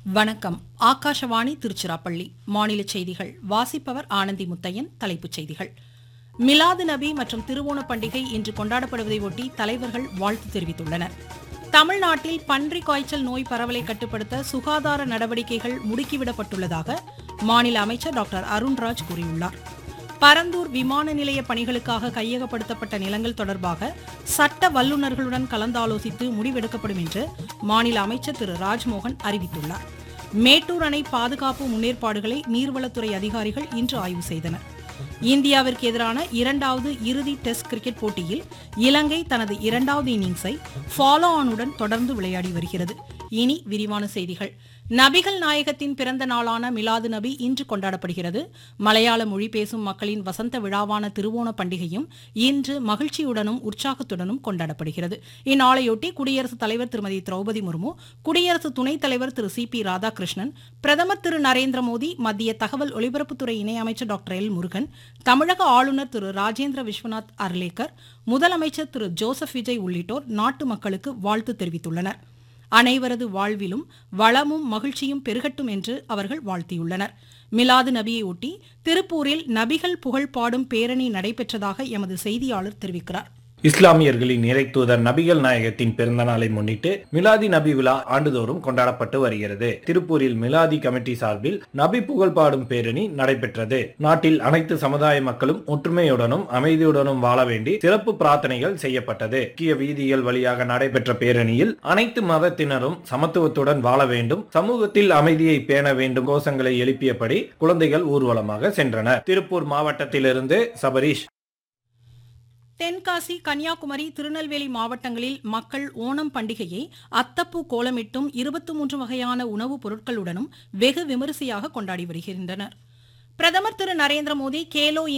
வணக்கம் ஆகாஷவாணி திருச்சிராப்பள்ளி மாநில செய்திகள் வாசிப்பவர் ஆனந்தி முத்தையன் தலைப்புச் செய்திகள் மிலாது நபி மற்றும் திருவோண பண்டிகை இன்று கொண்டாடப்படுவதை ஒட்டி தலைவர்கள் வாழ்த்து தெரிவித்துள்ளனர் தமிழ்நாட்டில் பன்றி காய்ச்சல் நோய் பரவலை கட்டுப்படுத்த சுகாதார நடவடிக்கைகள் முடுக்கிவிடப்பட்டுள்ளதாக மாநில அமைச்சர் டாக்டர் அருண்ராஜ் கூறியுள்ளார் பரந்தூர் விமான நிலைய பணிகளுக்காக கையகப்படுத்தப்பட்ட நிலங்கள் தொடர்பாக சட்ட வல்லுநர்களுடன் கலந்தாலோசித்து முடிவெடுக்கப்படும் என்று மாநில அமைச்சர் திரு ராஜ்மோகன் அறிவித்துள்ளார் மேட்டூர் அணை பாதுகாப்பு முன்னேற்பாடுகளை நீர்வளத்துறை அதிகாரிகள் இன்று ஆய்வு செய்தனர் இந்தியாவிற்கு எதிரான இரண்டாவது இறுதி டெஸ்ட் கிரிக்கெட் போட்டியில் இலங்கை தனது இரண்டாவது இன்னிங்ஸை ஃபாலோ ஆனுடன் தொடர்ந்து விளையாடி வருகிறது இனி விரிவான செய்திகள் நபிகள் நாயகத்தின் பிறந்த நாளான மிலாது நபி இன்று கொண்டாடப்படுகிறது மலையாள மொழி பேசும் மக்களின் வசந்த விழாவான திருவோண பண்டிகையும் இன்று மகிழ்ச்சியுடனும் உற்சாகத்துடனும் கொண்டாடப்படுகிறது இந்நாளையொட்டி குடியரசுத் தலைவர் திருமதி திரௌபதி முர்மு குடியரசு துணைத் தலைவர் திரு சி பி ராதாகிருஷ்ணன் பிரதமர் திரு நரேந்திர மோடி மத்திய தகவல் ஒலிபரப்புத்துறை இணையமைச்சர் டாக்டர் எல் முருகன் தமிழக ஆளுநர் திரு ராஜேந்திர விஸ்வநாத் அர்லேக்கர் முதலமைச்சர் திரு ஜோசப் விஜய் உள்ளிட்டோர் நாட்டு மக்களுக்கு வாழ்த்து தெரிவித்துள்ளனர் அனைவரது வாழ்விலும் வளமும் மகிழ்ச்சியும் பெருகட்டும் என்று அவர்கள் வாழ்த்தியுள்ளனர் மிலாது நபியை ஒட்டி திருப்பூரில் நபிகள் புகழ் பாடும் பேரணி நடைபெற்றதாக எமது செய்தியாளர் தெரிவிக்கிறார் இஸ்லாமியர்களின் இறை தூதர் நபிகள் நாயகத்தின் பிறந்த நாளை முன்னிட்டு மிலாதி நபி விழா ஆண்டுதோறும் கொண்டாடப்பட்டு வருகிறது திருப்பூரில் மிலாதி கமிட்டி சார்பில் நபி புகழ் பாடும் பேரணி நடைபெற்றது நாட்டில் அனைத்து சமுதாய மக்களும் ஒற்றுமையுடனும் அமைதியுடனும் வாழ வேண்டி சிறப்பு பிரார்த்தனைகள் செய்யப்பட்டது முக்கிய வீதிகள் வழியாக நடைபெற்ற பேரணியில் அனைத்து மதத்தினரும் சமத்துவத்துடன் வாழ வேண்டும் சமூகத்தில் அமைதியை பேண வேண்டும் கோஷங்களை எழுப்பியபடி குழந்தைகள் ஊர்வலமாக சென்றனர் திருப்பூர் மாவட்டத்திலிருந்து சபரீஷ் தென்காசி கன்னியாகுமரி திருநெல்வேலி மாவட்டங்களில் மக்கள் ஓணம் பண்டிகையை அத்தப்பூ கோலமிட்டும் இருபத்தி மூன்று வகையான உணவுப் பொருட்களுடனும் வெகு விமரிசையாக கொண்டாடி வருகின்றனர் பிரதமர் திரு நரேந்திர மோடி கேலோ